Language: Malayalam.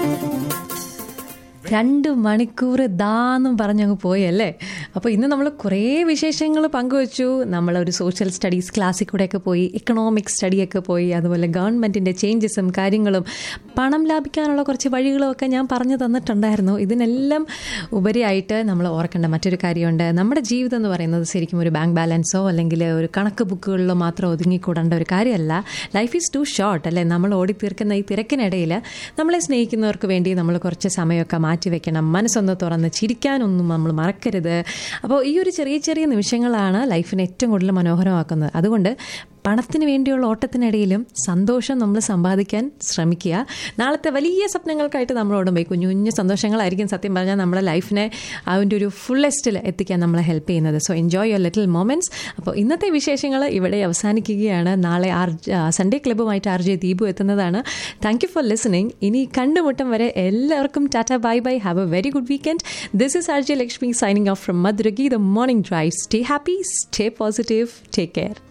രണ്ട് മണിക്കൂർ ദാന്നും പറഞ്ഞങ്ങ് പോയി അല്ലേ അപ്പോൾ ഇന്ന് നമ്മൾ കുറേ വിശേഷങ്ങൾ പങ്കുവച്ചു നമ്മളൊരു സോഷ്യൽ സ്റ്റഡീസ് ക്ലാസ്സിൽ കൂടെയൊക്കെ പോയി എക്കണോമിക് സ്റ്റഡിയൊക്കെ പോയി അതുപോലെ ഗവൺമെൻറ്റിൻ്റെ ചേഞ്ചസും കാര്യങ്ങളും പണം ലാഭിക്കാനുള്ള കുറച്ച് വഴികളും ഒക്കെ ഞാൻ പറഞ്ഞു തന്നിട്ടുണ്ടായിരുന്നു ഇതിനെല്ലാം ഉപരിയായിട്ട് നമ്മൾ ഓർക്കേണ്ട മറ്റൊരു കാര്യമുണ്ട് നമ്മുടെ ജീവിതം എന്ന് പറയുന്നത് ശരിക്കും ഒരു ബാങ്ക് ബാലൻസോ അല്ലെങ്കിൽ ഒരു കണക്ക് ബുക്കുകളിലോ മാത്രം ഒതുങ്ങിക്കൂടേണ്ട ഒരു കാര്യമല്ല ലൈഫ് ഈസ് ടു ഷോർട്ട് അല്ലേ നമ്മൾ ഓടിത്തീർക്കുന്ന ഈ തിരക്കിനിടയിൽ നമ്മളെ സ്നേഹിക്കുന്നവർക്ക് വേണ്ടി നമ്മൾ കുറച്ച് സമയമൊക്കെ മാറ്റിവെക്കണം മനസ്സൊന്ന് തുറന്ന് ചിരിക്കാനൊന്നും നമ്മൾ മറക്കരുത് അപ്പോൾ ഈ ഒരു ചെറിയ ചെറിയ നിമിഷങ്ങളാണ് ലൈഫിനെ ഏറ്റവും കൂടുതൽ മനോഹരമാക്കുന്നത് അതുകൊണ്ട് പണത്തിന് വേണ്ടിയുള്ള ഓട്ടത്തിനിടയിലും സന്തോഷം നമ്മൾ സമ്പാദിക്കാൻ ശ്രമിക്കുക നാളത്തെ വലിയ സ്വപ്നങ്ങൾക്കായിട്ട് നമ്മളോടും പോയി കുഞ്ഞു കുഞ്ഞു സന്തോഷങ്ങളായിരിക്കും സത്യം പറഞ്ഞാൽ നമ്മുടെ ലൈഫിനെ അതിൻ്റെ ഒരു ഫുള്ളസ്റ്റിൽ എത്തിക്കാൻ നമ്മളെ ഹെൽപ്പ് ചെയ്യുന്നത് so enjoy your little moments അപ്പോൾ ഇന്നത്തെ വിശേഷങ്ങൾ ഇവിടെ അവസാനിക്കുകയാണ് നാളെ ആർ സൺഡേ ക്ലബ്ബുമായിട്ട് ആർ ജെ ദീപു എത്തുന്നതാണ് താങ്ക് യു ഫോർ ലിസണിങ് ഇനി കണ്ടുമുട്ടം വരെ എല്ലാവർക്കും ടാറ്റ bye bye have a very good weekend this is R J Lakshmi signing off from മധുരഗി the morning drive stay happy stay positive take care